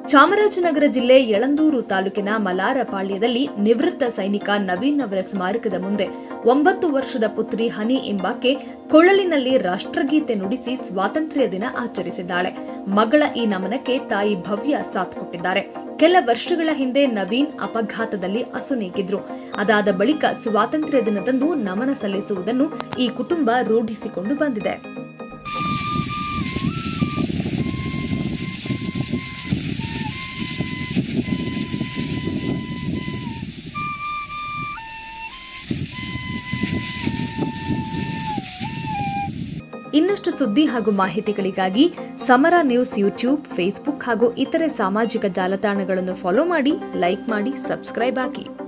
ಚಾಮರಾಜನಗರ ಜಿಲ್ಲೆ ಯಳಂದೂರು ತಾಲೂಕಿನ ಮಲಾರಪಾಳ್ಯದಲ್ಲಿ ನಿವೃತ್ತ ಸೈನಿಕ ನವೀನ್ ಅವರ ಸ್ಮಾರಕದ ಮುಂದೆ ಒಂಬತ್ತು ವರ್ಷದ ಪುತ್ರಿ ಹನಿ ಎಂಬಾಕೆ ಕೊಳಲಿನಲ್ಲಿ ರಾಷ್ಟ್ರಗೀತೆ ನುಡಿಸಿ ಸ್ವಾತಂತ್ರ್ಯ ದಿನ ಆಚರಿಸಿದ್ದಾಳೆ ಮಗಳ ಈ ನಮನಕ್ಕೆ ತಾಯಿ ಭವ್ಯ ಸಾಥ್ ಕೊಟ್ಟಿದ್ದಾರೆ ಕೆಲ ವರ್ಷಗಳ ಹಿಂದೆ ನವೀನ್ ಅಪಘಾತದಲ್ಲಿ ಅಸುನೀಗಿದ್ರು ಅದಾದ ಬಳಿಕ ಸ್ವಾತಂತ್ರ್ಯ ದಿನದಂದು ನಮನ ಸಲ್ಲಿಸುವುದನ್ನು ಈ ಕುಟುಂಬ ರೂಢಿಸಿಕೊಂಡು ಬಂದಿದೆ ಇನ್ನಷ್ಟು ಸುದ್ದಿ ಹಾಗೂ ಮಾಹಿತಿಗಳಿಗಾಗಿ ಸಮರ ನ್ಯೂಸ್ ಯೂಟ್ಯೂಬ್ ಫೇಸ್ಬುಕ್ ಹಾಗೂ ಇತರೆ ಸಾಮಾಜಿಕ ಜಾಲತಾಣಗಳನ್ನು ಫಾಲೋ ಮಾಡಿ ಲೈಕ್ ಮಾಡಿ ಸಬ್ಸ್ಕ್ರೈಬ್ ಆಗಿ